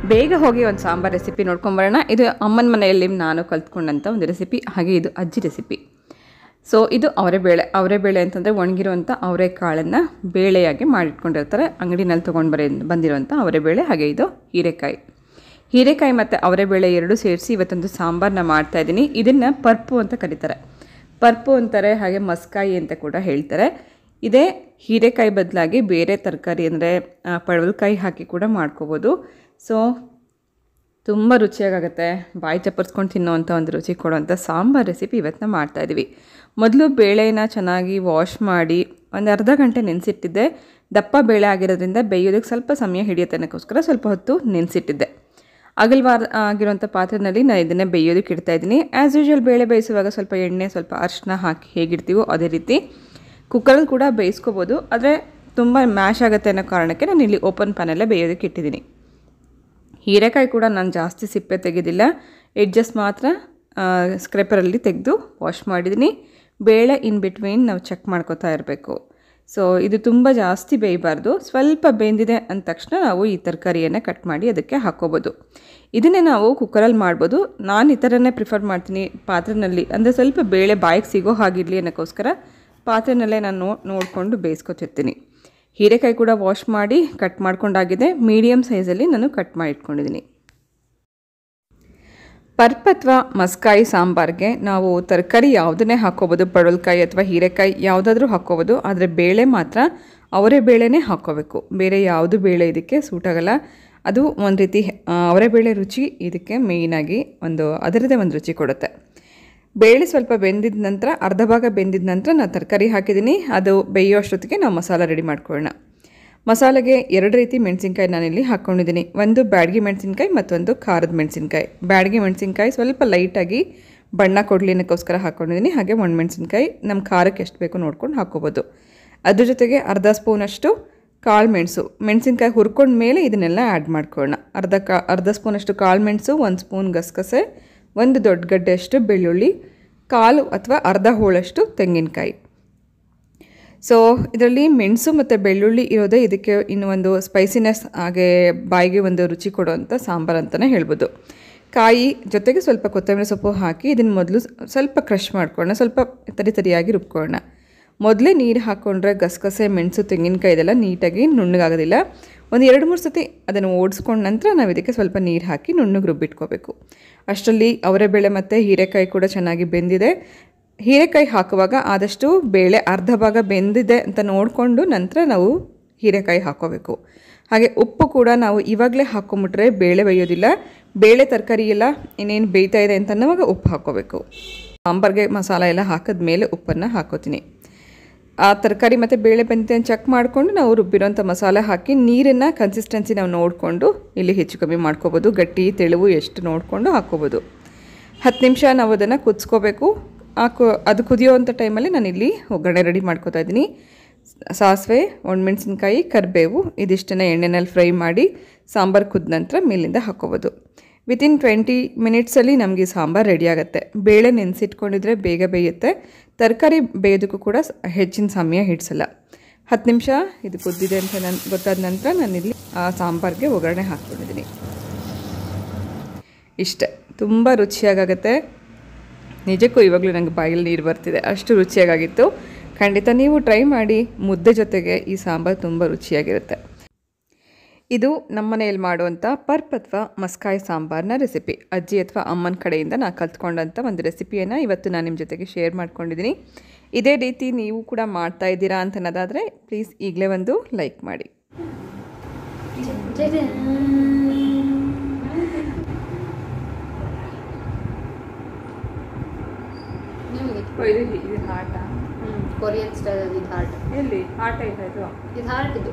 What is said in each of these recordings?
ಬೇಗ ಹೋಗಿ ಒಂದು ಸಾಂಬಾರ್ ರೆಸಿಪಿ ನೋಡ್ಕೊಂಬರೋಣ ಇದು ಅಮ್ಮನ ಮನೆಯಲ್ಲಿ ನಾನು ಕಲ್ತ್ಕೊಂಡಂಥ ಒಂದು ರೆಸಿಪಿ ಹಾಗೆ ಇದು ಅಜ್ಜಿ ರೆಸಿಪಿ ಸೊ ಇದು ಅವರೆಬೇಳೆ ಅವರೆಬೇಳೆ ಅಂತಂದರೆ ಒಣಗಿರುವಂಥ ಅವರೆಕಾಳನ್ನು ಬೇಳೆಯಾಗಿ ಮಾಡಿಟ್ಕೊಂಡಿರ್ತಾರೆ ಅಂಗಡಿನಲ್ಲಿ ತೊಗೊಂಡು ಬರ ಬಂದಿರುವಂಥ ಅವರೆಬೇಳೆ ಹಾಗೆ ಇದು ಹೀರೆಕಾಯಿ ಹೀರೆಕಾಯಿ ಮತ್ತು ಅವರೆಬೇಳೆ ಎರಡು ಸೇರಿಸಿ ಇವತ್ತೊಂದು ಸಾಂಬಾರನ್ನ ಮಾಡ್ತಾ ಇದ್ದೀನಿ ಇದನ್ನು ಪರ್ಪು ಅಂತ ಕರೀತಾರೆ ಪರ್ಪು ಅಂತಾರೆ ಹಾಗೆ ಮಸ್ಕಾಯಿ ಅಂತ ಕೂಡ ಹೇಳ್ತಾರೆ ಇದೇ ಹೀರೆಕಾಯಿ ಬದಲಾಗಿ ಬೇರೆ ತರಕಾರಿ ಅಂದರೆ ಪಡವಲಕಾಯಿ ಹಾಕಿ ಕೂಡ ಮಾಡ್ಕೋಬೋದು ಸೊ ತುಂಬ ರುಚಿಯಾಗುತ್ತೆ ಬಾಯಿ ಚಪ್ಪರ್ಸ್ಕೊಂಡು ತಿನ್ನೋವಂಥ ಒಂದು ರುಚಿ ಕೊಡುವಂಥ ಸಾಂಬಾರ್ ರೆಸಿಪಿ ಇವತ್ತು ಮಾಡ್ತಾ ಇದ್ದೀವಿ ಮೊದಲು ಬೇಳೆನ ಚೆನ್ನಾಗಿ ವಾಶ್ ಮಾಡಿ ಒಂದು ಅರ್ಧ ಗಂಟೆ ನೆನೆಸಿಟ್ಟಿದ್ದೆ ದಪ್ಪ ಬೇಳೆ ಆಗಿರೋದ್ರಿಂದ ಬೇಯೋದಕ್ಕೆ ಸ್ವಲ್ಪ ಸಮಯ ಹಿಡಿಯುತ್ತೆ ಅನ್ನೋಕ್ಕೋಸ್ಕರ ಸ್ವಲ್ಪ ಹೊತ್ತು ನೆನೆಸಿಟ್ಟಿದ್ದೆ ಅಗಲ್ವಾರ ಆಗಿರುವಂಥ ಪಾತ್ರೆಯಲ್ಲಿ ನಾನು ಇದನ್ನೇ ಬೇಯೋದಕ್ಕೆ ಇಡ್ತಾ ಇದ್ದೀನಿ ಆ್ಯಸ್ ಯೂಶ್ವಲ್ ಬೇಳೆ ಬೇಯಿಸುವಾಗ ಸ್ವಲ್ಪ ಎಣ್ಣೆ ಸ್ವಲ್ಪ ಅರಿಶಿನ ಹಾಕಿ ಹೇಗಿಡ್ತೀವೋ ಅದೇ ರೀತಿ ಕುಕ್ಕರಲ್ಲಿ ಕೂಡ ಬೇಯಿಸ್ಕೋಬೋದು ಆದರೆ ತುಂಬ ಮ್ಯಾಶ್ ಆಗುತ್ತೆ ಅನ್ನೋ ಕಾರಣಕ್ಕೆ ನಾನು ಇಲ್ಲಿ ಓಪನ್ ಪ್ಯಾನಲ್ಲೇ ಬೇಯೋದಕ್ಕೆ ಇಟ್ಟಿದ್ದೀನಿ ಹೀರೆಕಾಯಿ ಕೂಡ ನಾನು ಜಾಸ್ತಿ ಸಿಪ್ಪೆ ತೆಗೆದಿಲ್ಲ ಎಡ್ಜಸ್ ಮಾತ್ರ ಸ್ಕ್ರೆಪರಲ್ಲಿ ತೆಗೆದು ವಾಶ್ ಮಾಡಿದ್ದೀನಿ ಬೇಳೆ ಇನ್ ಬಿಟ್ವೀನ್ ನಾವು ಚೆಕ್ ಮಾಡ್ಕೋತಾ ಇರಬೇಕು ಸೊ ಇದು ತುಂಬ ಜಾಸ್ತಿ ಬೇಯಬಾರ್ದು ಸ್ವಲ್ಪ ಬೆಂದಿದೆ ಅಂದ ತಕ್ಷಣ ನಾವು ಈ ತರಕಾರಿಯನ್ನು ಕಟ್ ಮಾಡಿ ಅದಕ್ಕೆ ಹಾಕ್ಕೋಬೋದು ಇದನ್ನೇ ನಾವು ಕುಕ್ಕರಲ್ಲಿ ಮಾಡ್ಬೋದು ನಾನು ಈ ಥರನೇ ಪ್ರಿಫರ್ ಮಾಡ್ತೀನಿ ಪಾತ್ರೆನಲ್ಲಿ ಅಂದರೆ ಸ್ವಲ್ಪ ಬೇಳೆ ಬಾಯಿಗೆ ಸಿಗೋ ಹಾಗಿರಲಿ ಅನ್ನೋಕ್ಕೋಸ್ಕರ ಪಾತ್ರೆನಲ್ಲೇ ನಾನು ನೋ ನೋಡಿಕೊಂಡು ಬೇಯಿಸ್ಕೊತಿರ್ತೀನಿ ಹೀರೆಕಾಯಿ ಕೂಡ ವಾಶ್ ಮಾಡಿ ಕಟ್ ಮಾಡ್ಕೊಂಡಾಗಿದೆ ಮೀಡಿಯಮ್ ಸೈಜಲ್ಲಿ ನಾನು ಕಟ್ ಮಾಡಿ ಇಟ್ಕೊಂಡಿದ್ದೀನಿ ಪರ್ಪತ್ವ ಮಸ್ಕಾಯಿ ಸಾಂಬಾರ್ಗೆ ನಾವು ತರಕಾರಿ ಯಾವುದನ್ನೇ ಹಾಕ್ಕೋಬೋದು ಪಡವಲಕಾಯಿ ಅಥವಾ ಹೀರೆಕಾಯಿ ಯಾವುದಾದ್ರೂ ಹಾಕ್ಕೋಬೋದು ಆದರೆ ಬೇಳೆ ಮಾತ್ರ ಅವರೇ ಬೇಳೆನೇ ಹಾಕ್ಕೋಬೇಕು ಬೇರೆ ಯಾವುದು ಬೇಳೆ ಇದಕ್ಕೆ ಸೂಟ್ ಆಗಲ್ಲ ಅದು ಒಂದು ರೀತಿ ಅವರೇ ಬೇಳೆ ರುಚಿ ಇದಕ್ಕೆ ಮೇಯ್ನಾಗಿ ಒಂದು ಅದರದ್ದೇ ಒಂದು ರುಚಿ ಕೊಡುತ್ತೆ ಬೇಳೆ ಸ್ವಲ್ಪ ಬೆಂದಿದ ನಂತರ ಅರ್ಧ ಭಾಗ ಬೆಂದಿದ ನಂತರ ನಾನು ತರಕಾರಿ ಹಾಕಿದ್ದೀನಿ ಅದು ಬೇಯೋ ಅಷ್ಟೊತ್ತಿಗೆ ನಾವು ಮಸಾಲ ರೆಡಿ ಮಾಡ್ಕೊಳ್ಳೋಣ ಮಸಾಲೆಗೆ ಎರಡು ರೀತಿ ಮೆಣಸಿನ್ಕಾಯಿ ನಾನಿಲ್ಲಿ ಹಾಕ್ಕೊಂಡಿದ್ದೀನಿ ಒಂದು ಬ್ಯಾಡಗಿ ಮೆಣಸಿನ್ಕಾಯಿ ಮತ್ತೊಂದು ಖಾರದ ಮೆಣಸಿನ್ಕಾಯಿ ಬ್ಯಾಡಗಿ ಮೆಣಸಿನ್ಕಾಯಿ ಸ್ವಲ್ಪ ಲೈಟಾಗಿ ಬಣ್ಣ ಕೊಡಲಿ ಅನ್ನೋಕ್ಕೋಸ್ಕರ ಹಾಕ್ಕೊಂಡಿದ್ದೀನಿ ಹಾಗೆ ಒಣಮೆಣಸಿನ್ಕಾಯಿ ನಮ್ಮ ಖಾರಕ್ಕೆ ಎಷ್ಟು ಬೇಕೋ ನೋಡ್ಕೊಂಡು ಹಾಕ್ಕೋಬೋದು ಅದ್ರ ಜೊತೆಗೆ ಅರ್ಧ ಸ್ಪೂನಷ್ಟು ಕಾಳು ಮೆಣಸು ಮೆಣಸಿನ್ಕಾಯಿ ಹುರ್ಕೊಂಡ ಮೇಲೆ ಇದನ್ನೆಲ್ಲ ಆ್ಯಡ್ ಮಾಡ್ಕೊಳ್ಳೋಣ ಅರ್ಧ ಕಾ ಅರ್ಧ ಸ್ಪೂನಷ್ಟು ಕಾಳು ಮೆಣಸು ಒಂದು ಸ್ಪೂನ್ ಗಸಗಸೆ ಒಂದು ದೊಡ್ಡ ಗಡ್ಡೆಯಷ್ಟು ಬೆಳ್ಳುಳ್ಳಿ ಕಾಲು ಅಥವಾ ಅರ್ಧ ಹೋಳಷ್ಟು ತೆಂಗಿನಕಾಯಿ ಸೊ ಇದರಲ್ಲಿ ಮೆಣಸು ಮತ್ತು ಬೆಳ್ಳುಳ್ಳಿ ಇರೋದೇ ಇದಕ್ಕೆ ಇನ್ನು ಒಂದು ಸ್ಪೈಸಿನೆಸ್ ಹಾಗೆ ಬಾಯಿಗೆ ಒಂದು ರುಚಿ ಕೊಡುವಂಥ ಸಾಂಬಾರು ಅಂತಲೇ ಹೇಳ್ಬೋದು ಕಾಯಿ ಜೊತೆಗೆ ಸ್ವಲ್ಪ ಕೊತ್ತಂಬರಿ ಸೊಪ್ಪು ಹಾಕಿ ಇದನ್ನು ಮೊದಲು ಸ್ವಲ್ಪ ಕ್ರಷ್ ಮಾಡ್ಕೊಳ್ಳೋಣ ಸ್ವಲ್ಪ ತರಿ ತರಿಯಾಗಿ ರುಬ್ಕೊಳ್ಳೋಣ ಮೊದಲೇ ನೀರು ಹಾಕ್ಕೊಂಡ್ರೆ ಗಸಗಸೆ ಮೆಣಸು ತೆಂಗಿನಕಾಯಿ ಇದೆಲ್ಲ ನೀಟಾಗಿ ನುಣ್ಣಗಾಗೋದಿಲ್ಲ ಒಂದು ಎರಡು ಮೂರು ಸತಿ ಅದನ್ನು ಓಡಿಸ್ಕೊಂಡ ನಂತರ ನಾವು ಇದಕ್ಕೆ ಸ್ವಲ್ಪ ನೀರು ಹಾಕಿ ನುಣ್ಣಗೆ ರುಬ್ಬಿಟ್ಕೋಬೇಕು ಅಷ್ಟರಲ್ಲಿ ಅವರೆಬೇಳೆ ಮತ್ತು ಹೀರೆಕಾಯಿ ಕೂಡ ಚೆನ್ನಾಗಿ ಬೆಂದಿದೆ ಹೀರೆಕಾಯಿ ಹಾಕುವಾಗ ಆದಷ್ಟು ಬೇಳೆ ಅರ್ಧ ಭಾಗ ಬೆಂದಿದೆ ಅಂತ ನೋಡಿಕೊಂಡು ನಂತರ ನಾವು ಹೀರೆಕಾಯಿ ಹಾಕೋಬೇಕು ಹಾಗೆ ಉಪ್ಪು ಕೂಡ ನಾವು ಇವಾಗಲೇ ಹಾಕ್ಕೊಂಬಿಟ್ರೆ ಬೇಳೆ ಬೇಯೋದಿಲ್ಲ ಬೇಳೆ ತರಕಾರಿ ಎಲ್ಲ ಇನ್ನೇನು ಬೇಯ್ತಾ ಇದೆ ಅಂತ ಅನ್ನೋವಾಗ ಉಪ್ಪು ಹಾಕ್ಕೋಬೇಕು ಸಾಂಬಾರ್ಗೆ ಮಸಾಲ ಎಲ್ಲ ಹಾಕಿದ ಮೇಲೆ ಉಪ್ಪನ್ನು ಹಾಕೋತೀನಿ ಆ ತರಕಾರಿ ಮತ್ತು ಬೇಳೆ ಬಂದಿದೆ ಅಂತ ಚೆಕ್ ಮಾಡಿಕೊಂಡು ನಾವು ರುಬ್ಬಿರೋಂಥ ಮಸಾಲೆ ಹಾಕಿ ನೀರನ್ನು ಕನ್ಸಿಸ್ಟೆನ್ಸಿ ನಾವು ನೋಡಿಕೊಂಡು ಇಲ್ಲಿ ಹೆಚ್ಚು ಕಮ್ಮಿ ಮಾಡ್ಕೋಬೋದು ಗಟ್ಟಿ ತೆಳುವು ಎಷ್ಟು ನೋಡಿಕೊಂಡು ಹಾಕ್ಕೋಬೋದು ಹತ್ತು ನಿಮಿಷ ನಾವು ಅದನ್ನು ಕುದಿಸ್ಕೋಬೇಕು ಆ ಕು ಅದು ಕುದಿಯೋವಂಥ ಟೈಮಲ್ಲಿ ನಾನಿಲ್ಲಿ ಒಗ್ಗರಣೆ ರೆಡಿ ಮಾಡ್ಕೋತಾ ಇದ್ದೀನಿ ಸಾಸಿವೆ ಒಣಮೆಣಸಿನ್ಕಾಯಿ ಕರಿಬೇವು ಇದಿಷ್ಟನ್ನು ಎಣ್ಣೆನಲ್ಲಿ ಫ್ರೈ ಮಾಡಿ ಸಾಂಬಾರು ಕುದ ನಂತರ ಮೇಲಿಂದ ಹಾಕ್ಕೋಬೋದು ವಿತಿನ್ ಟ್ವೆಂಟಿ ಮಿನಿಟ್ಸಲ್ಲಿ ನಮಗೆ ಸಾಂಬಾರು ರೆಡಿ ಆಗುತ್ತೆ ಬೇಳೆ ನೆನೆಸಿಟ್ಕೊಂಡಿದ್ರೆ ಬೇಗ ಬೇಯುತ್ತೆ ತರಕಾರಿ ಬೇಯೋದಕ್ಕೂ ಕೂಡ ಹೆಚ್ಚಿನ ಸಮಯ ಹಿಡಿಸಲ್ಲ ಹತ್ತು ನಿಮಿಷ ಇದು ಕುದ್ದಿದೆ ಅಂತ ನನ್ ಗೊತ್ತಾದ ನಂತರ ನಾನಿಲ್ಲಿ ಆ ಸಾಂಬಾರಿಗೆ ಒಗ್ಗರಣೆ ಹಾಕ್ಕೊಂಡಿದ್ದೀನಿ ಇಷ್ಟೇ ತುಂಬ ರುಚಿಯಾಗತ್ತೆ ನಿಜಕ್ಕೂ ಇವಾಗಲೂ ನನಗೆ ಬಾಯಲ್ಲಿ ನೀರು ಬರ್ತಿದೆ ಅಷ್ಟು ರುಚಿಯಾಗಿತ್ತು ಖಂಡಿತ ನೀವು ಟ್ರೈ ಮಾಡಿ ಮುದ್ದೆ ಜೊತೆಗೆ ಈ ಸಾಂಬಾರು ತುಂಬ ರುಚಿಯಾಗಿರುತ್ತೆ ಇದು ನಮ್ಮ ಮನೆಯಲ್ಲಿ ಮಾಡುವಂಥ ಪರ್ಪತ್ವ ಮಸ್ಕಾಯಿ ಸಾಂಬಾರ್ನ ರೆಸಿಪಿ ಅಜ್ಜಿ ಅಥವಾ ಅಮ್ಮನ ಕಡೆಯಿಂದ ನಾನು ಕಲ್ತ್ಕೊಂಡಂಥ ಒಂದು ರೆಸಿಪಿಯನ್ನು ಇವತ್ತು ನಾನು ನಿಮ್ಮ ಜೊತೆಗೆ ಶೇರ್ ಮಾಡ್ಕೊಂಡಿದ್ದೀನಿ ಇದೇ ರೀತಿ ನೀವು ಕೂಡ ಮಾಡ್ತಾ ಇದ್ದೀರಾ ಅಂತ ಅನ್ನೋದಾದರೆ ಪ್ಲೀಸ್ ಈಗಲೇ ಒಂದು ಲೈಕ್ ಮಾಡಿ ಇದು ಹಾಟ ಕೊರಿಯನ್ ಸ್ಟೈಲ್ ಅದು ಇದು ಹಾರ್ಟ್ ಎಲ್ಲಿ ಹಾಟ ಇದು ಇದು ಹಾರ್ಟ್ ಇದು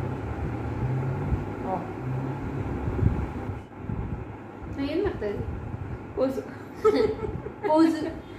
ನಾ ಏನ್ ಮಾಡ್ತಾ ಇದ್ದೀನಿ ಪೋಸ್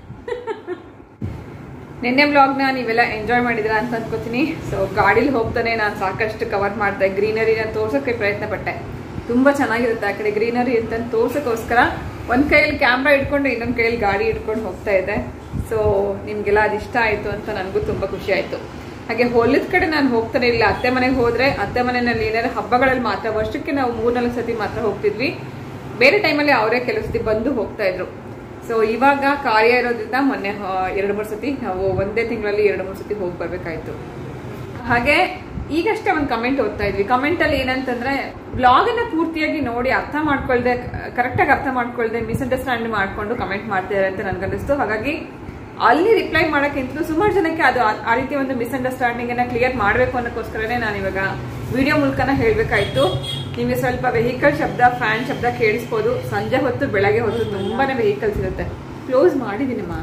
ನಿನ್ನೆ ವ್ಲಾಗ್ನ ನೀವೆಲ್ಲ ಎಂಜಾಯ್ ಮಾಡಿದ್ರ ಅಂತ ಅನ್ಕೋತೀನಿ ಸೊ ಗಾಡೀಲಿ ಹೋಗ್ತಾನೆ ನಾನು ಸಾಕಷ್ಟು ಕವರ್ ಮಾಡಿದೆ ಗ್ರೀನರಿನ ತೋರ್ಸೋಕ್ಕೆ ಪ್ರಯತ್ನ ಪಟ್ಟೆ ತುಂಬ ಚೆನ್ನಾಗಿರುತ್ತೆ ಆ ಕಡೆ ಗ್ರೀನರಿ ಅಂತ ತೋರ್ಸೋಕ್ಕೋಸ್ಕರ ಒಂದು ಕೈಯಲ್ಲಿ ಕ್ಯಾಮ್ರಾ ಇಟ್ಕೊಂಡು ಇನ್ನೊಂದು ಕೈಯಲ್ಲಿ ಗಾಡಿ ಇಟ್ಕೊಂಡು ಹೋಗ್ತಾ ಇದ್ದೆ ಸೊ ನಿಮಗೆಲ್ಲ ಅದು ಇಷ್ಟ ಆಯಿತು ಅಂತ ನನಗೂ ತುಂಬ ಖುಷಿ ಆಯಿತು ಹಾಗೆ ಹೊಲದ ಕಡೆ ನಾನು ಹೋಗ್ತಾನೆ ಇಲ್ಲ ಅತ್ತೆ ಮನೆಗೆ ಹೋದ್ರೆ ಅತ್ತೆ ಮನೆಯಲ್ಲಿ ಏನಾದ್ರು ಹಬ್ಬಗಳಲ್ಲಿ ಮಾತ್ರ ವರ್ಷಕ್ಕೆ ನಾವು ಮೂರ್ನಾಲ್ಕು ಸತಿ ಮಾತ್ರ ಹೋಗ್ತಿದ್ವಿ ಬೇರೆ ಟೈಮಲ್ಲಿ ಅವರೇ ಕೆಲವು ಸತಿ ಬಂದು ಹೋಗ್ತಾ ಇದ್ರು ಸೊ ಇವಾಗ ಕಾರ್ಯ ಇರೋದ್ರಿಂದ ಮೊನ್ನೆ ಆ, ಎರಡು ಮೂರು ಸತಿ ನಾವು ಒಂದೇ ತಿಂಗಳಲ್ಲಿ ಎರಡು ಮೂರು ಸತಿ ಹೋಗಿ ಬರ್ಬೇಕಾಯ್ತು ಹಾಗೆ ಈಗಷ್ಟೇ ಒಂದು ಕಮೆಂಟ್ ಓದ್ತಾ ಇದ್ವಿ ಕಮೆಂಟ್ ಅಲ್ಲಿ ಏನಂತಂದ್ರೆ ಬ್ಲಾಗ್ ಅನ್ನ ಪೂರ್ತಿಯಾಗಿ ನೋಡಿ ಅರ್ಥ ಮಾಡ್ಕೊಳ್ದೆ ಕರೆಕ್ಟ್ ಆಗಿ ಅರ್ಥ ಮಾಡ್ಕೊಳ್ದೆ ಮಿಸ್ಅಂಡರ್ಸ್ಟ್ಯಾಂಡ್ ಮಾಡ್ಕೊಂಡು ಕಮೆಂಟ್ ಮಾಡ್ತಿದ್ದಾರೆ ಅಂತ ನನ್ಗನ್ನಿಸ್ತು ಹಾಗಾಗಿ ಅಲ್ಲಿ ರಿಪ್ಲೈ ಮಾಡೋಕ್ಕಿಂತಲೂ ಸುಮಾರು ಜನಕ್ಕೆ ಅದು ಆ- ಆ ರೀತಿ ಒಂದು ಮಿಸ್ಅಂಡರ್ಸ್ಟ್ಯಾಂಡಿಂಗ್ ಅನ್ನ ಕ್ಲಿಯರ್ ಮಾಡಬೇಕು ಅನ್ನೋಕ್ಕೋಸ್ಕರನೇ ನಾನು ಇವಾಗ ವಿಡಿಯೋ ಮೂಲಕನ ಹೇಳ್ಬೇಕಾಯ್ತು ನಿಮಗೆ ಸ್ವಲ್ಪ ವೆಹಿಕಲ್ ಶಬ್ದ ಫ್ಯಾನ್ ಶಬ್ದ ಕೇಳಿಸ್ಬೋದು ಸಂಜೆ ಹೊತ್ತು ಬೆಳಗ್ಗೆ ಹೊತ್ತು ತುಂಬಾನೇ ವೆಹಿಕಲ್ಸ್ ಇರುತ್ತೆ ಕ್ಲೋಸ್ ಮಾಡಿದೀನಮ್ಮ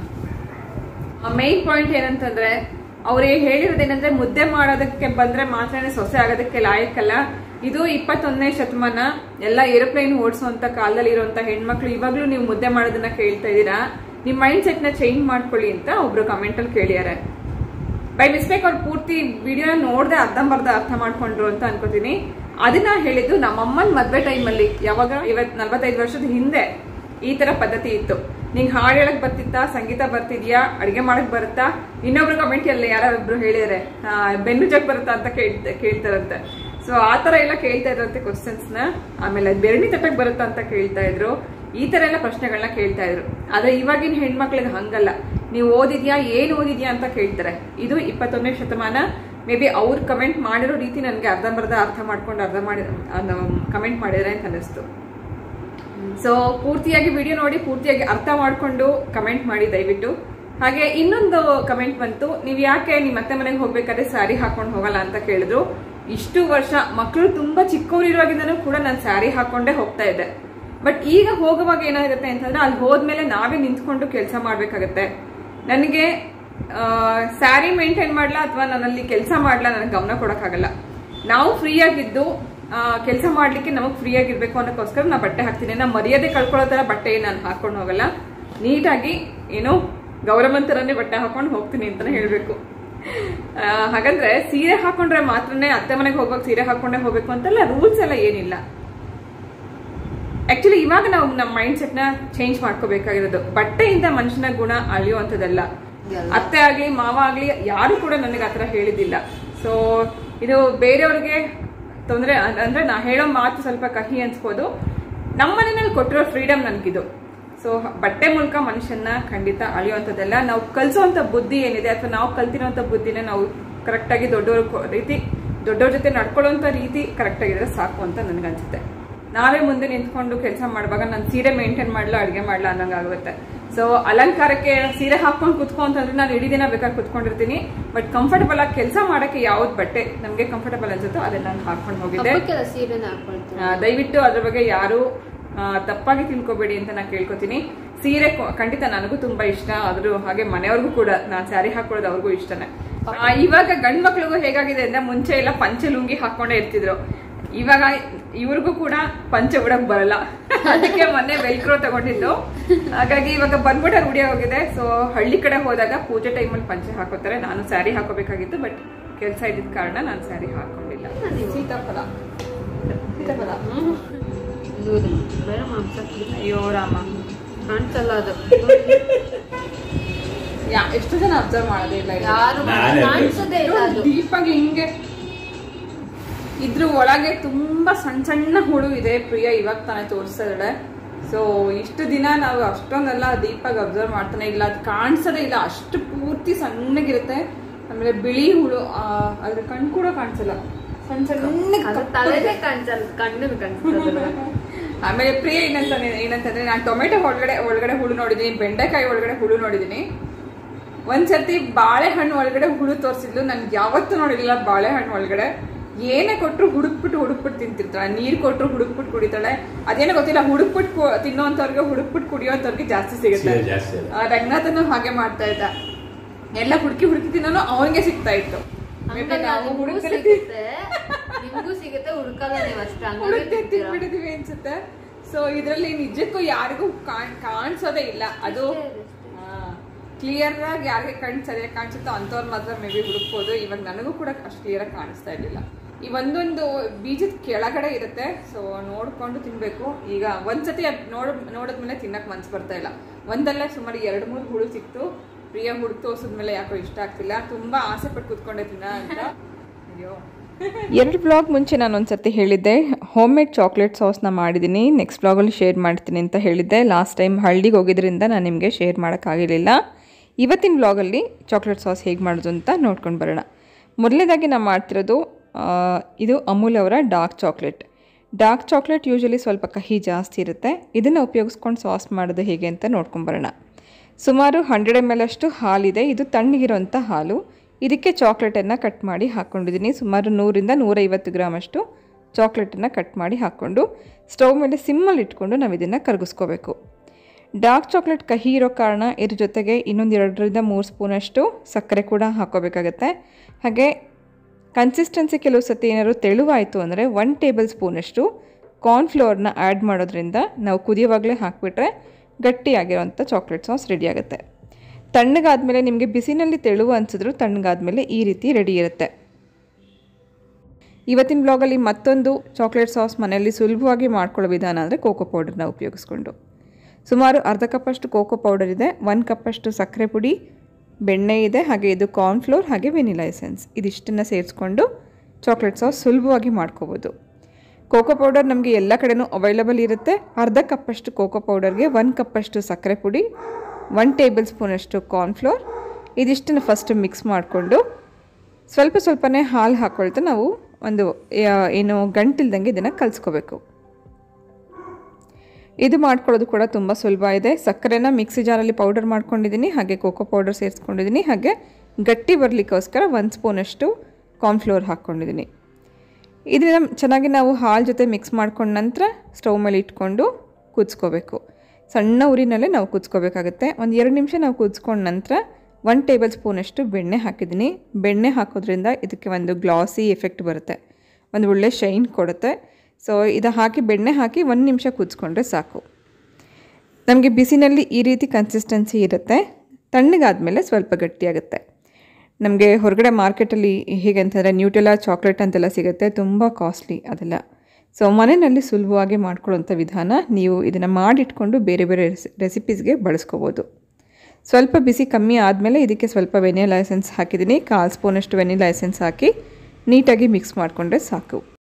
ಮೇನ್ ಪಾಯಿಂಟ್ ಏನಂತಂದ್ರೆ ಅವ್ರು ಹೇಳಿರೋದೇನಂದ್ರೆ ಮುದ್ದೆ ಮಾಡೋದಕ್ಕೆ ಬಂದ್ರೆ ಮಾತ್ರನೇ ಸೊಸೆ ಆಗೋದಕ್ಕೆ ಲಾಯಕ್ಕಲ್ಲ ಇದು ಇಪ್ಪತ್ತೊಂದನೇ ಶತಮಾನ ಎಲ್ಲ ಏರೋಪ್ಲೇನ್ ಓಡಿಸುವಂತ ಕಾಲದಲ್ಲಿ ಇರುವಂತ ಹೆಣ್ಮಕ್ಳು ಇವಾಗ್ಲೂ ನೀವು ಮುದ್ದೆ ಮಾಡೋದನ್ನ ಕೇಳ್ತಾ ಇದ್ದೀರಾ ನಿಮ್ ಮೈಂಡ್ ಸೆಟ್ ನ ಚೇಂಜ್ ಮಾಡ್ಕೊಳ್ಳಿ ಅಂತ ಒಬ್ರು ಕಮೆಂಟ್ ಅಲ್ಲಿ ಕೇಳಿದ್ದಾರೆ ಬೈ ಮಿಸ್ಟೇಕ್ ಅವ್ರು ಪೂರ್ತಿ ವಿಡಿಯೋ ನೋಡ್ದೆ ಅರ್ಧಂಬರ್ಧ ಅರ್ಥ ಮಾಡ್ಕೊಂಡ್ರು ಅಂತ ಅನ್ಕೋತೀನಿ ಅದನ್ನ ಹೇಳಿದ್ದು ನಮ್ಮಮ್ಮನ ಮದ್ವೆ ಟೈಮಲ್ಲಿ ಯಾವಾಗ ಇವತ್ ನಲ್ವತ್ತೈದು ವರ್ಷದ ಹಿಂದೆ ಈ ತರ ಪದ್ಧತಿ ಇತ್ತು ನಿಂಗೆ ಹಾಡು ಹೇಳಕ್ ಬರ್ತಿತ್ತಾ ಸಂಗೀತ ಬರ್ತಿದ್ಯಾ ಅಡಿಗೆ ಮಾಡಕ್ ಬರುತ್ತಾ ಇನ್ನೊಬ್ರು ಕಮೆಂಟ್ ಎಲ್ಲ ಯಾರೊಬ್ರು ಹೇಳಿದಾರೆ ಆ, ಬೆನ್ನು ಜಗ್ ಬರುತ್ತಾ ಅಂತ ಕೇಳ್ತ ಕೇಳ್ತಾರಂತೆ ಸೊ ಆ ತರ ಎಲ್ಲ ಕೇಳ್ತಾ ಇದ್ರಂತೆ ಕ್ವಶನ್ಸ್ ನ ಆಮೇಲೆ ಬೆರಣಿ ತಟ್ಟಕ್ ಬರುತ್ತಾ ಅಂತ ಕೇಳ್ತಾ ಇದ್ರು ಈ ತರ ಎಲ್ಲ ಪ್ರಶ್ನೆಗಳನ್ನ ಕೇಳ್ತಾ ಇದ್ರು ಆದ್ರೆ ಇವಾಗಿನ ಹೆಣ್ಮಕ್ಳಿಗೆ ಹಂಗಲ್ಲ ನೀವು ಓದಿದ್ಯಾ ಏನ್ ಓದಿದ್ಯಾ ಅಂತ ಕೇಳ್ತಾರೆ ಇದು ಇಪ್ಪತ್ತೊಂದನೇ ಶತಮಾನ ಮೇ ಬಿ ಅವ್ರು ಕಮೆಂಟ್ ಮಾಡಿರೋ ರೀತಿ ನನಗೆ ಅರ್ಧಂಬರ್ಧ ಅರ್ಥ ಮಾಡ್ಕೊಂಡು ಅರ್ಧ ಮಾಡಿ ಕಮೆಂಟ್ ಮಾಡಿದ್ರೆ ಅಂತ ಅನಿಸ್ತು ಸೊ ಪೂರ್ತಿಯಾಗಿ ವಿಡಿಯೋ ನೋಡಿ ಪೂರ್ತಿಯಾಗಿ ಅರ್ಥ ಮಾಡ್ಕೊಂಡು ಕಮೆಂಟ್ ಮಾಡಿ ದಯವಿಟ್ಟು ಹಾಗೆ ಇನ್ನೊಂದು ಕಮೆಂಟ್ ಬಂತು ನೀವ್ ಯಾಕೆ ನಿಮ್ಮ ಅತ್ತೆ ಮನೆಗೆ ಹೋಗ್ಬೇಕಾದ್ರೆ ಸ್ಯಾರಿ ಹಾಕೊಂಡು ಹೋಗಲ್ಲ ಅಂತ ಕೇಳಿದ್ರು ಇಷ್ಟು ವರ್ಷ ಮಕ್ಕಳು ತುಂಬಾ ಚಿಕ್ಕವರಿರುವಾಗಿಂದನೂ ಕೂಡ ನಾನು ಸ್ಯಾರಿ ಹಾಕೊಂಡೇ ಹೋಗ್ತಾ ಇದ್ದೆ ಬಟ್ ಈಗ ಹೋಗುವಾಗ ಏನಾಗುತ್ತೆ ಅಂತಂದ್ರೆ ಅಲ್ಲಿ ಹೋದ್ಮೇಲೆ ನಾವೇ ನಿಂತ್ಕೊಂಡು ಕೆಲಸ ಮಾಡ್ಬೇಕಾಗತ್ತೆ ನನಗೆ ಸ್ಯಾರಿ ಮೇಂಟೈನ್ ಮಾಡ್ಲಾ ಅಥವಾ ನನ್ನಲ್ಲಿ ಕೆಲಸ ಮಾಡ್ಲಾ ನನಗೆ ಗಮನ ಕೊಡಕ್ಕಾಗಲ್ಲ ನಾವು ಫ್ರೀ ಆಗಿದ್ದು ಕೆಲಸ ಮಾಡ್ಲಿಕ್ಕೆ ನಮಗೆ ಫ್ರೀ ಆಗಿರ್ಬೇಕು ಅನ್ನೋಕ್ಕೋಸ್ಕರ ನಾ ಬಟ್ಟೆ ಹಾಕ್ತೀನಿ ನಾ ಮರ್ಯಾದೆ ಕಳ್ಕೊಳ್ಳೋ ತರ ಬಟ್ಟೆ ನಾನು ಹಾಕೊಂಡು ಹೋಗಲ್ಲ ನೀಟಾಗಿ ಏನು ಗೌರವಂತರನ್ನೇ ಬಟ್ಟೆ ಹಾಕೊಂಡು ಹೋಗ್ತೀನಿ ಅಂತಾನೆ ಹೇಳ್ಬೇಕು ಆ, ಹಾಗಂದ್ರೆ ಸೀರೆ ಹಾಕೊಂಡ್ರೆ ಮಾತ್ರನೇ ಅತ್ತೆ ಮನೆಗೆ ಹೋಗುವಾಗ ಸೀರೆ ಹಾಕೊಂಡೇ ಹೋಗ್ಬೇಕು ಅಂತೆಲ್ಲ ರೂಲ್ಸ್ ಎಲ್ಲ ಏನಿಲ್ಲ ಆಕ್ಚುಲಿ ಇವಾಗ ನಾವು ನಮ್ಮ ಮೈಂಡ್ ಸೆಟ್ ನ ಚೇಂಜ್ ಮಾಡ್ಕೋಬೇಕಾಗಿರೋದು ಬಟ್ಟೆಯಿಂದ ಮನುಷ್ಯನ ಗುಣ ಅಳಿಯುವಂಥದ್ದಲ್ಲ ಅತ್ತೆ ಆಗ್ಲಿ ಮಾವ ಆಗ್ಲಿ ಯಾರು ಕೂಡ ನನಗೆ ಆತರ ಹೇಳಿದ್ದಿಲ್ಲ ಸೊ ಇದು ಬೇರೆಯವ್ರಿಗೆ ತೊಂದರೆ ಅಂದ್ರೆ ನಾ ಹೇಳೋ ಮಾತು ಸ್ವಲ್ಪ ಕಹಿ ಅನ್ಸ್ಬೋದು ನಮ್ಮ ಮನೆಯಲ್ಲಿ ಕೊಟ್ಟಿರೋ ಫ್ರೀಡಮ್ ನನಗಿದು ಸೊ ಬಟ್ಟೆ ಮೂಲಕ ಮನುಷ್ಯನ ಖಂಡಿತ ಅಳಿಯುವಂಥದ್ದಲ್ಲ ನಾವು ಕಲಿಸುವಂತ ಬುದ್ಧಿ ಏನಿದೆ ಅಥವಾ ನಾವು ಕಲ್ತಿರೋಂಥ ಬುದ್ಧಿನ ನಾವು ಕರೆಕ್ಟಾಗಿ ದೊಡ್ಡವ್ರ ಕೊ- ರೀತಿ ದೊಡ್ಡವ್ರ ಜೊತೆ ನಡ್ಕೊಳ್ಳೋಂಥ ರೀತಿ ಕರೆಕ್ಟ್ ಆಗಿದ್ರೆ ಸಾಕು ಅಂತ ನನಗನ್ಸುತ್ತೆ ನಾವೇ ಮುಂದೆ ನಿಂತ್ಕೊಂಡು ಕೆಲಸ ಮಾಡುವಾಗ ನಾನು ಸೀರೆ ಮೇಂಟೈನ್ ಮಾಡ್ಲಾ ಅಡುಗೆ ಮಾಡ್ಲಾ ಅನ್ನಂಗಾಗುತ್ತೆ ಸೊ ಅಲಂಕಾರಕ್ಕೆ ಸೀರೆ ಹಾಕೊಂಡು ಕುತ್ಕೊ ಅಂತಂದ್ರೆ ನಾನು ಇಡೀ ದಿನ ಬೇಕಾದ್ರೆ ಕುತ್ಕೊಂಡಿರ್ತೀನಿ ಬಟ್ ಕಂಫರ್ಟಬಲ್ ಆಗಿ ಕೆಲಸ ಮಾಡಕ್ಕೆ ಯಾವ್ದು ಬಟ್ಟೆ ನಮಗೆ ಕಂಫರ್ಟಬಲ್ ಅನ್ಸುತ್ತೋ ಅದನ್ನ ನಾನು ಹಾಕೊಂಡು ಹೋಗಿದ್ದೆ ಹಬ್ಬಕ್ಕೆಲ್ಲ ಸೀರೆನ ಹಾಕೊಳ್ತೀನಿ ಆ, ದಯವಿಟ್ಟು ಅದ್ರ ಬಗ್ಗೆ ಯಾರು ಆ, ತಪ್ಪಾಗಿ ತಿಳ್ಕೊಬೇಡಿ ಅಂತ ನಾನು ಕೇಳ್ಕೊತೀನಿ ಸೀರೆ ಕೊ- ಖಂಡಿತ ನನಗೂ ತುಂಬಾ ಇಷ್ಟ ಆದ್ರೂ ಹಾಗೆ ಮನೆಯವ್ರಿಗೂ ಕೂಡ ನಾನು ಸ್ಯಾರಿ ಹಾಕೊಳ್ಳೋದು ಅವ್ರಿಗೂ ಇಷ್ಟನೇ ಆ, ಇವಾಗ ಗಂಡ್ ಮಕ್ಳಿಗೂ ಹೇಗಾಗಿದೆ ಅಂದ್ರೆ ಮುಂಚೆ ಎಲ್ಲ ಪಂಚೆ ಲುಂಗಿ ಹಾಕೊಂಡೇ ಇರ್ತಿದ್ರು ಇವಾಗ ಇವ್ರಿಗೂ ಕೂಡ ಪಂಚೆ ಉಡಕ್ ಬರಲ್ಲ ಅದಕ್ಕೆ ಮೊನ್ನೆ ವೆಲ್ಕ್ರೋ ತಗೊಂಡಿದ್ದು ಹಾಗಾಗಿ ಇವಾಗ ಬಂದ್ಬಿಟ್ಟ ರೂಢಿ ಹೋಗಿದೆ ಸೊ ಹಳ್ಳಿ ಕಡೆ ಹೋದಾಗ ಪೂಜೆ ಟೈಮಲ್ಲಿ ಪಂಚೆ ಹಾಕೋತಾರೆ ನಾನು ಸ್ಯಾರಿ ಹಾಕೋಬೇಕಾಗಿತ್ತು ಬಟ್ ಕೆಲಸ ಇದ್ದಿದ್ದ ಕಾರಣ ನಾನು ಸ್ಯಾರಿ ಹಾಕೊಂಡಿಲ್ಲ ಸೀತಾಫಲ ಸೀತಾಫಲ ಇದು ಬೇರೆ ಮಾಂಸ ಅಯ್ಯೋ ರಾಮ ಕಾಣ್ಸಲ್ಲ ಅದು ಯಾ ಎಷ್ಟು ಜನ ಅಬ್ಸರ್ವ್ ಮಾಡೋದೇ ಇಲ್ಲ ಇದು. ಯಾರು ನಾನೇ ಕಾಣಿಸೋದೇ ಇಲ್ಲ ಅದು ಡೀಪಾಗಿ ಹಿಂಗೆ ಇದ್ರ ಒಳಗೆ ತುಂಬಾ ಸಣ್ಣ ಸಣ್ಣ ಹುಳು ಇದೆ ಪ್ರಿಯ ಇವಾಗ ತಾನೇ ತೋರಿಸ್ತಾ ಇದ್ದಾಳೆ ಸೊ ಇಷ್ಟು ದಿನ ನಾವು ಅಷ್ಟೊಂದೆಲ್ಲ ಡೀಪಾಗಿ ಅಬ್ಸರ್ವ್ ಮಾಡ್ತಾನೆ ಇಲ್ಲ ಅದು ಕಾಣಿಸೋದೇ ಇಲ್ಲ ಅಷ್ಟು ಪೂರ್ತಿ ಸಣ್ಣಗಿರುತ್ತೆ ಆಮೇಲೆ ಬಿಳಿ ಹುಳು ಆ, ಅದ್ರ ಕಣ್ ಕೂಡ ಕಾಣಿಸಲ್ಲ ಸಣ್ಣ ಸಣ್ಣ ಅದು ತಲೆನೇ ಕಾಣಿಸಲ್ಲ ಕಣ್ಣು ಕಾಣಿಸ್ತದೆ ಆಮೇಲೆ ಪ್ರಿಯ ಏನಂತ ಏನಂತಂದ್ರೆ ನಾನು ಟೊಮೆಟೊ ಒಳಗಡೆ ಒಳಗಡೆ ಹುಳು ನೋಡಿದೀನಿ ಬೆಂಡೆಕಾಯಿ ಒಳಗಡೆ ಹುಳು ನೋಡಿದೀನಿ ಒಂದ್ಸರ್ತಿ ಬಾಳೆಹಣ್ಣು ಒಳಗಡೆ ಹುಳು ತೋರಿಸಿದ್ಲು ನನ್ಗೆ ಯಾವತ್ತೂ ನೋಡಿಲ್ಲ ಬಾಳೆಹಣ್ಣು ಒಳಗಡೆ ಏನೇ ಕೊಟ್ರು ಹುಡುಕ್ಬಿಟ್ಟು ಹುಡುಕ್ಬಿಟ್ಟು ತಿಂತಿರ್ತಾಳೆ ನೀರ್ ಕೊಟ್ರು ಹುಡುಕ್ಬಿಟ್ಟು ಕುಡಿತಾಳೆ ಅದೇನೋ ಗೊತ್ತಿಲ್ಲ ಹುಡುಕ್ಬಿಟ್ಟು ಕು- ತಿನ್ನೋಂಥವ್ರಿಗೆ ಹುಡುಕ್ಬಿಟ್ಟು ಕುಡಿಯೋಂಥವ್ರಿಗೆ ಜಾಸ್ತಿ ಸಿಗುತ್ತೆ ಸೀರೆ ಜಾಸ್ತಿ ಅಲ್ಲ. ಆ, ರಂಗನಾಥನು ಹಾಗೆ ಮಾಡ್ತಾ ಇದ್ದ ಎಲ್ಲ ಹುಡುಕಿ ಹುಡುಕಿ ತಿನ್ನೋನು ಅವನಿಗೆ ಸಿಗ್ತಾ ಇತ್ತು Maybe ಹಂಗಲ್ಲ, ನಾವು ನಿಮ್ಗೂ ಹುಡುಕಿ ಸಿಗುತ್ತೆ ನಿಮ್ಗೂ ಸಿಗುತ್ತೆ ಹುಡ್ಕಲ್ಲ ನೀವು ಅಷ್ಟೇ ಹಂಗಾಗಿ ಹುಡುಕ್ತೆ ತಿಂತೀರಾ. ತಿನ್ಬಿಟ್ಟಿದೀವಿ ಅನ್ಸುತ್ತೆ ಸೊ ಇದ್ರಲ್ಲಿ ನಿಜಕ್ಕೂ ಯಾರಿಗೂ ಕಾಣ್- ಕಾಣಿಸೋದೇ ಇಲ್ಲ ಅದು ಅಷ್ಟೇ, ಕ್ಲಿಯರ್ ಆಗಿ ಯಾರಿಗೆ ಕಣ್ ಸರಿಯಾಗಿ ಕಾಣಿಸುತ್ತೋ ಅಂಥವ್ರು ಮಾತ್ರ ಮೇ ಬಿ ಹುಡುಕ್ಬೋದು ಇವಾಗ ನನಗೂ ಕೂಡ ಅಷ್ಟು ಕ್ಲಿಯರ್ ಆಗಿ ಕಾಣಿಸ್ತಾ ಇರ್ಲಿಲ್ಲ ಈ ಒಂದೊಂದು ಬೀಜದ ಕೆಳಗಡೆ ಇರುತ್ತೆ ಸೊ ನೋಡ್ಕೊಂಡು ತಿನ್ಬೇಕು ಈಗ ಒಂದ್ಸತಿ ಅದ್ ನೋಡ್ ನೋಡಿದ್ಮೇಲೆ ತಿನ್ನಕ್ ಮನ್ಸು ಬರ್ತಾ ಇಲ್ಲ ಒಂದಲ್ಲೇ ಸುಮಾರು ಎರಡು ಮೂರು ಹುಳು ಸಿಕ್ತು ಪ್ರಿಯ ಹುಡುಕ್ ತೋರ್ಸಿದ್ಮೇಲೆ ಯಾಕೋ ಇಷ್ಟ ಆಗ್ತಿಲ್ಲ ತುಂಬ ಆಸೆ ಪಟ್ಟು ಕೂತ್ಕೊಂಡೆ ತಿನ್ನ ಅಂತ ಅಯ್ಯೋ ಎರಡು ಬ್ಲಾಗ್ ಮುಂಚೆ ನಾನು ಒಂದ್ಸತಿ ಹೇಳಿದ್ದೆ ಹೋಮ್ ಮೇಡ್ ಚಾಕ್ಲೇಟ್ ಸಾಸ್ನ ಮಾಡಿದ್ದೀನಿ ನೆಕ್ಸ್ಟ್ ಬ್ಲಾಗಲ್ಲಿ ಶೇರ್ ಮಾಡ್ತೀನಿ ಅಂತ ಹೇಳಿದ್ದೆ ಲಾಸ್ಟ್ ಟೈಮ್ ಹಳ್ಳಿಗೆ ಹೋಗಿದ್ರಿಂದ ನಾನು ನಿಮಗೆ ಶೇರ್ ಮಾಡೋಕ್ಕಾಗಿರಲಿಲ್ಲ ಇವತ್ತಿನ ಬ್ಲಾಗಲ್ಲಿ ಚಾಕ್ಲೇಟ್ ಸಾಸ್ ಹೇಗೆ ಮಾಡೋದು ಅಂತ ನೋಡ್ಕೊಂಡು ಬರೋಣ ಮೊದಲನೇದಾಗಿ ನಾನು ಮಾಡ್ತಿರೋದು ಆ, ಇದು ಅಮೂಲ್ ಅವರ dark chocolate dark chocolate usually ಸ್ವಲ್ಪ ಕಹಿ ಜಾಸ್ತಿ ಇರುತ್ತೆ ಇದನ್ನು ಉಪಯೋಗಿಸ್ಕೊಂಡು ಸಾಸ್ ಮಾಡೋದು ಹೇಗೆ ಅಂತ ನೋಡ್ಕೊಂಬರೋಣ ಸುಮಾರು ಹಂಡ್ರೆಡ್ ಎಮ್ ಎಲ್ ಅಷ್ಟು ಹಾಲಿದೆ ಇದು ತಣ್ಣಗಿರೋಂಥ ಹಾಲು ಇದಕ್ಕೆ ಚಾಕ್ಲೇಟನ್ನು ಕಟ್ ಮಾಡಿ ಹಾಕ್ಕೊಂಡಿದ್ದೀನಿ ಸುಮಾರು ನೂರಿಂದ ನೂರೈವತ್ತು ಗ್ರಾಮ್ ಅಷ್ಟು ಚಾಕ್ಲೇಟನ್ನು ಕಟ್ ಮಾಡಿ ಹಾಕ್ಕೊಂಡು ಸ್ಟವ್ ಮೇಲೆ ಸಿಮ್ಮಲ್ಲಿ ಇಟ್ಕೊಂಡು ನಾವು ಇದನ್ನು ಕರಗಿಸ್ಕೋಬೇಕು ಡಾರ್ಕ್ ಚಾಕ್ಲೇಟ್ ಕಹಿ ಇರೋ ಕಾರಣ ಇದ್ರ ಜೊತೆಗೆ ಇನ್ನೊಂದು ಎರಡರಿಂದ ಮೂರು ಸ್ಪೂನಷ್ಟು ಸಕ್ಕರೆ ಕೂಡ ಹಾಕ್ಕೋಬೇಕಾಗತ್ತೆ ಹಾಗೆ ಕನ್ಸಿಸ್ಟೆನ್ಸಿ ಕೆಲವು ಸತಿ ಏನಾದ್ರು ತೆಳುವಾಯಿತು ಅಂದರೆ ಒನ್ ಟೇಬಲ್ ಸ್ಪೂನಷ್ಟು ಕಾರ್ನ್ಫ್ಲೋರ್ನ ಆ್ಯಡ್ ಮಾಡೋದ್ರಿಂದ ನಾವು ಕುದಿಯೋವಾಗಲೇ ಹಾಕಿಬಿಟ್ರೆ ಗಟ್ಟಿಯಾಗಿರೋಂಥ ಚಾಕ್ಲೇಟ್ ಸಾಸ್ ರೆಡಿ ಆಗುತ್ತೆ ತಣ್ಣಗಾದ್ಮೇಲೆ ನಿಮಗೆ ಬಿಸಿನಲ್ಲಿ ತೆಳುವು ಅನಿಸಿದ್ರು ತಣ್ಣಗಾದ್ಮೇಲೆ ಈ ರೀತಿ ರೆಡಿ ಇರುತ್ತೆ ಇವತ್ತಿನ ಬ್ಲಾಗಲ್ಲಿ ಮತ್ತೊಂದು ಚಾಕ್ಲೇಟ್ ಸಾಸ್ ಮನೆಯಲ್ಲಿ ಸುಲಭವಾಗಿ ಮಾಡ್ಕೊಳ್ಳೋ ವಿಧಾನ ಅಂದರೆ ಕೋಕೋ ಪೌಡರ್ನ ಉಪಯೋಗಿಸ್ಕೊಂಡು ಸುಮಾರು ಅರ್ಧ ಕಪ್ಪಷ್ಟು ಕೋಕೋ ಪೌಡರ್ ಇದೆ ಒಂದು ಕಪ್ಪಷ್ಟು ಸಕ್ಕರೆ ಪುಡಿ ಬೆಣ್ಣೆ ಇದೆ ಹಾಗೆ ಇದು ಕಾರ್ನ್ಫ್ಲೋರ್ ಹಾಗೆ ವೆನಿಲಾ ಎಸೆನ್ಸ್ ಇದಿಷ್ಟನ್ನು ಸೇರಿಸ್ಕೊಂಡು ಚಾಕ್ಲೇಟ್ ಸಾಸ್ ಸುಲಭವಾಗಿ ಮಾಡ್ಕೋಬೋದು ಕೋಕೋ ಪೌಡರ್ ನಮಗೆ ಎಲ್ಲ ಕಡೆನೂ ಅವೈಲಬಲ್ ಇರುತ್ತೆ ಅರ್ಧ ಕಪ್ಪಷ್ಟು ಕೋಕೋ ಪೌಡರ್ಗೆ ಒಂದು ಕಪ್ಪಷ್ಟು ಸಕ್ಕರೆ ಪುಡಿ ಒನ್ ಟೇಬಲ್ ಸ್ಪೂನಷ್ಟು ಕಾರ್ನ್ಫ್ಲೋರ್ ಇದಿಷ್ಟನ್ನು ಫಸ್ಟ್ ಮಿಕ್ಸ್ ಮಾಡಿಕೊಂಡು ಸ್ವಲ್ಪ ಸ್ವಲ್ಪನೇ ಹಾಲು ಹಾಕ್ಕೊಳ್ತಾ ನಾವು ಒಂದು ಆ, ಏನು ಗಂಟಿಲ್ದಂಗೆ ಇದನ್ನು ಕಲಿಸ್ಕೋಬೇಕು ಇದು ಮಾಡ್ಕೊಳ್ಳೋದು ಕೂಡ ತುಂಬ ಸುಲಭ ಇದೆ ಸಕ್ಕರೆನ ಮಿಕ್ಸಿ ಜಾರಲ್ಲಿ ಪೌಡರ್ ಮಾಡ್ಕೊಂಡಿದ್ದೀನಿ ಹಾಗೆ ಕೋಕೋ ಪೌಡರ್ ಸೇರಿಸ್ಕೊಂಡಿದ್ದೀನಿ ಹಾಗೆ ಗಟ್ಟಿ ಬರಲಿಕ್ಕೋಸ್ಕರ ಒಂದು ಸ್ಪೂನಷ್ಟು ಕಾರ್ನ್ಫ್ಲೋರ್ ಹಾಕ್ಕೊಂಡಿದ್ದೀನಿ ಇದನ್ನ ಚೆನ್ನಾಗಿ ನಾವು ಹಾಲು ಜೊತೆ ಮಿಕ್ಸ್ ಮಾಡ್ಕೊಂಡ ನಂತರ ಸ್ಟವ್ ಮೇಲೆ ಇಟ್ಕೊಂಡು ಕುದಿಸ್ಕೋಬೇಕು ಸಣ್ಣ ಉರಿನಲ್ಲೇ ನಾವು ಕುದಿಸ್ಕೋಬೇಕಾಗುತ್ತೆ ಒಂದು ಎರಡು ನಿಮಿಷ ನಾವು ಕುದಿಸ್ಕೊಂಡ ನಂತರ ಒನ್ ಟೇಬಲ್ ಸ್ಪೂನಷ್ಟು ಬೆಣ್ಣೆ ಹಾಕಿದ್ದೀನಿ ಬೆಣ್ಣೆ ಹಾಕೋದ್ರಿಂದ ಇದಕ್ಕೆ ಒಂದು ಗ್ಲಾಸಿ ಎಫೆಕ್ಟ್ ಬರುತ್ತೆ ಒಂದು ಒಳ್ಳೆ ಶೈನ್ ಕೊಡುತ್ತೆ ಸೊ ಇದು ಹಾಕಿ ಬೆಣ್ಣೆ ಹಾಕಿ ಒಂದು ನಿಮಿಷ ಕುದಿಸ್ಕೊಂಡ್ರೆ ಸಾಕು ನಮಗೆ ಬಿಸಿನಲ್ಲಿ ಈ ರೀತಿ ಕನ್ಸಿಸ್ಟೆನ್ಸಿ ಇರುತ್ತೆ ತಣ್ಣಗಾದ್ಮೇಲೆ ಸ್ವಲ್ಪ ಗಟ್ಟಿಯಾಗುತ್ತೆ ನಮಗೆ ಹೊರಗಡೆ ಮಾರ್ಕೆಟಲ್ಲಿ ಹೇಗೆ ಅಂತಂದರೆ ನ್ಯೂಟೆಲ್ಲ ಚಾಕ್ಲೇಟ್ ಅಂತೆಲ್ಲ ಸಿಗುತ್ತೆ ತುಂಬ ಕಾಸ್ಟ್ಲಿ ಅದೆಲ್ಲ ಸೊ ಮನೆಯಲ್ಲಿ ಸುಲಭವಾಗಿ ಮಾಡ್ಕೊಳ್ಳೋಂಥ ವಿಧಾನ ನೀವು ಇದನ್ನು ಮಾಡಿಟ್ಕೊಂಡು ಬೇರೆ ಬೇರೆ ರೆಸಿ ರೆಸಿಪೀಸ್ಗೆ ಬಳಸ್ಕೋಬೋದು ಸ್ವಲ್ಪ ಬಿಸಿ ಕಮ್ಮಿ ಆದಮೇಲೆ ಇದಕ್ಕೆ ಸ್ವಲ್ಪ ವೆನಿಲಾ ಎಸೆನ್ಸ್ ಹಾಕಿದ್ದೀನಿ ಕಾಲು ಸ್ಪೂನಷ್ಟು ವೆನಿಲಾ ಎಸೆನ್ಸ್ ಹಾಕಿ ನೀಟಾಗಿ ಮಿಕ್ಸ್ ಮಾಡಿಕೊಂಡ್ರೆ ಸಾಕು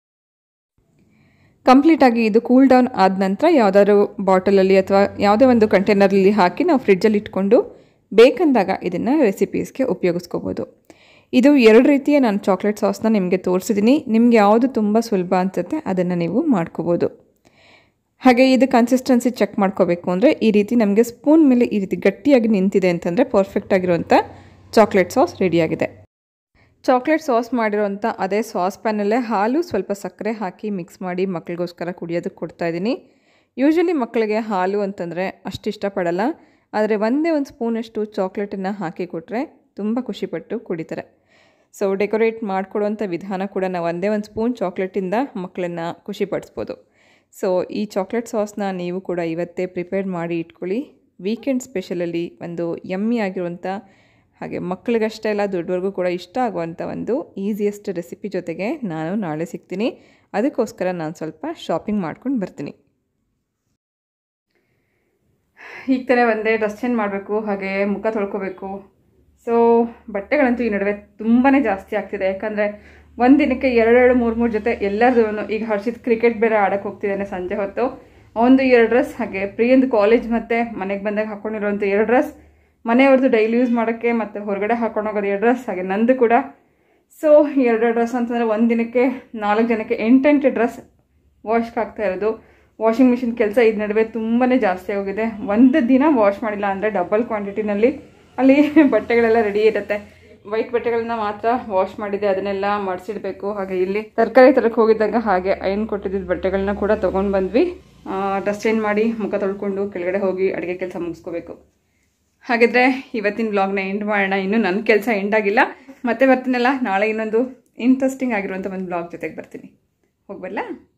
ಕಂಪ್ಲೀಟಾಗಿ ಇದು ಕೂಲ್ ಡೌನ್ ಆದ ನಂತರ ಯಾವುದಾದ್ರು ಬಾಟಲಲ್ಲಿ ಅಥವಾ ಯಾವುದೇ ಒಂದು ಕಂಟೈನರಲ್ಲಿ ಹಾಕಿ ನಾವು ಫ್ರಿಡ್ಜಲ್ಲಿ ಇಟ್ಕೊಂಡು ಬೇಕಂದಾಗ ಇದನ್ನು ರೆಸಿಪೀಸ್ಗೆ ಉಪಯೋಗಿಸ್ಕೋಬೋದು ಇದು ಎರಡು ರೀತಿಯ ನಾನು ಚಾಕ್ಲೇಟ್ ಸಾಸ್ನ ನಿಮಗೆ ತೋರಿಸಿದ್ದೀನಿ ನಿಮ್ಗೆ ಯಾವುದು ತುಂಬ ಸುಲಭ ಅನಿಸುತ್ತೆ ಅದನ್ನು ನೀವು ಮಾಡ್ಕೋಬೋದು ಹಾಗೆ ಇದು ಕನ್ಸಿಸ್ಟೆನ್ಸಿ ಚೆಕ್ ಮಾಡ್ಕೋಬೇಕು ಅಂದರೆ ಈ ರೀತಿ ನಮಗೆ ಸ್ಪೂನ್ ಮೇಲೆ ಈ ರೀತಿ ಗಟ್ಟಿಯಾಗಿ ನಿಂತಿದೆ ಅಂತಂದರೆ ಪರ್ಫೆಕ್ಟ್ ಆಗಿರುವಂಥ ಚಾಕ್ಲೇಟ್ ಸಾಸ್ ರೆಡಿಯಾಗಿದೆ ಚಾಕ್ಲೇಟ್ ಸಾಸ್ ಮಾಡಿರೋಂಥ ಅದೇ ಸಾಸ್ ಪ್ಯಾನಲ್ಲೇ ಹಾಲು ಸ್ವಲ್ಪ ಸಕ್ಕರೆ ಹಾಕಿ ಮಿಕ್ಸ್ ಮಾಡಿ ಮಕ್ಕಳಿಗೋಸ್ಕರ ಕುಡಿಯೋದಕ್ಕೆ ಕೊಡ್ತಾಯಿದ್ದೀನಿ ಯೂಶ್ವಲಿ ಮಕ್ಕಳಿಗೆ ಹಾಲು ಅಂತಂದರೆ ಅಷ್ಟು ಇಷ್ಟಪಡಲ್ಲ ಆದರೆ ಒಂದೇ ಒಂದು ಸ್ಪೂನಷ್ಟು ಚಾಕ್ಲೇಟನ್ನು ಹಾಕಿ ಕೊಟ್ಟರೆ ತುಂಬ ಖುಷಿಪಟ್ಟು ಕುಡಿತಾರೆ ಸೊ ಡೆಕೋರೇಟ್ ಮಾಡಿಕೊಡುವಂಥ ವಿಧಾನ ಕೂಡ ನಾವು ಒಂದೇ ಒಂದು ಸ್ಪೂನ್ ಚಾಕ್ಲೇಟಿಂದ ಮಕ್ಕಳನ್ನು ಖುಷಿಪಡಿಸ್ಬೋದು ಸೊ ಈ ಚಾಕ್ಲೇಟ್ ಸಾಸ್ನ ನೀವು ಕೂಡ ಇವತ್ತೇ ಪ್ರಿಪೇರ್ ಮಾಡಿ ಇಟ್ಕೊಳ್ಳಿ ವೀಕೆಂಡ್ ಸ್ಪೆಷಲಲ್ಲಿ ಒಂದು ಯಮ್ಮಿ ಆಗಿರುವಂಥ ಹಾಗೆ ಮಕ್ಕಳಿಗಷ್ಟೇ ಅಲ್ಲ ದೊಡ್ಡವ್ರಿಗೂ ಕೂಡ ಇಷ್ಟ ಆಗುವಂಥ ಒಂದು ಈಸಿಯೆಸ್ಟ್ ರೆಸಿಪಿ ಜೊತೆಗೆ ನಾನು ನಾಳೆ ಸಿಗ್ತೀನಿ ಅದಕ್ಕೋಸ್ಕರ ನಾನು ಸ್ವಲ್ಪ ಶಾಪಿಂಗ್ ಮಾಡ್ಕೊಂಡು ಬರ್ತೀನಿ ಈಗ ತಾನೇ ಒಂದೇ ಡ್ರೆಸ್ ಚೇಂಜ್ ಮಾಡಬೇಕು ಹಾಗೆ ಮುಖ ತೊಳ್ಕೊಬೇಕು ಸೊ ಬಟ್ಟೆಗಳಂತೂ ಈ ನಡುವೆ ತುಂಬಾ ಜಾಸ್ತಿ ಆಗ್ತಿದೆ ಯಾಕಂದರೆ ಒಂದು ದಿನಕ್ಕೆ ಎರಡೆರಡು ಮೂರು ಮೂರು ಜೊತೆ ಎಲ್ಲರದೂ ಈಗ ಹರ್ಷಿತ್ ಕ್ರಿಕೆಟ್ ಬೇರೆ ಆಡಕ್ಕೆ ಹೋಗ್ತಿದ್ದಾನೆ ಸಂಜೆ ಹೊತ್ತು ಒಂದು ಎರಡು ಡ್ರೆಸ್ ಹಾಗೆ ಪ್ರಿಯಂದು ಕಾಲೇಜ್ ಮತ್ತು ಮನೆಗೆ ಬಂದಾಗ ಹಾಕೊಂಡಿರೋಂಥ ಎರಡು ಡ್ರೆಸ್ ಮನೆಯವ್ರದ್ದು ಡೈಲಿ ಯೂಸ್ ಮಾಡೋಕ್ಕೆ ಮತ್ತು ಹೊರಗಡೆ ಹಾಕೊಂಡು ಹೋಗೋದು ಎರಡು ಡ್ರೆಸ್ ಹಾಗೆ ನಂದು ಕೂಡ ಸೊ ಎರಡು ಡ್ರೆಸ್ ಅಂತಂದರೆ ಒಂದು ದಿನಕ್ಕೆ ನಾಲ್ಕು ಜನಕ್ಕೆ ಎಂಟೆಂಟು ಡ್ರೆಸ್ ವಾಶ್ಗೆ ಆಗ್ತಾ ಇರೋದು ವಾಷಿಂಗ್ ಮಿಷಿನ್ ಕೆಲಸ ಇದ್ ನಡುವೆ ತುಂಬಾ ಜಾಸ್ತಿ ಆಗೋಗಿದೆ ಒಂದು ದಿನ ವಾಶ್ ಮಾಡಿಲ್ಲ ಅಂದರೆ ಡಬಲ್ ಕ್ವಾಂಟಿಟಿನಲ್ಲಿ ಅಲ್ಲಿ ಬಟ್ಟೆಗಳೆಲ್ಲ ರೆಡಿ ಇರುತ್ತೆ ವೈಟ್ ಬಟ್ಟೆಗಳನ್ನ ಮಾತ್ರ ವಾಶ್ ಮಾಡಿದೆ ಅದನ್ನೆಲ್ಲ ಮಡಿಸಿಡ್ಬೇಕು ಹಾಗೆ ಇಲ್ಲಿ ತರಕಾರಿ ತರಕ್ಕೆ ಹೋಗಿದ್ದಾಗ ಹಾಗೆ ಐನ್ ಕೊಟ್ಟಿದ್ದ ಬಟ್ಟೆಗಳನ್ನ ಕೂಡ ತೊಗೊಂಡು ಬಂದ್ವಿ ಡ್ರೆಸ್ ಚೇಂಜ್ ಮಾಡಿ ಮುಖ ತೊಳ್ಕೊಂಡು ಕೆಳಗಡೆ ಹೋಗಿ ಅಡುಗೆ ಕೆಲಸ ಮುಗಿಸ್ಕೋಬೇಕು ಹಾಗಿದ್ರೆ ಇವತ್ತಿನ ಬ್ಲಾಗ್ನ ಎಂಡ್ ಮಾಡೋಣ ಇನ್ನು ನನ್ನ ಕೆಲಸ ಎಂಡ್ ಆಗಿಲ್ಲ ಮತ್ತೆ ಬರ್ತೀನಲ್ಲ ನಾಳೆ ಇನ್ನೊಂದು ಇಂಟ್ರೆಸ್ಟಿಂಗ್ ಆಗಿರುವಂಥ ಒಂದು ಬ್ಲಾಗ್ ಜೊತೆಗೆ ಬರ್ತೀನಿ ಹೋಗ್ಬಲ್ಲ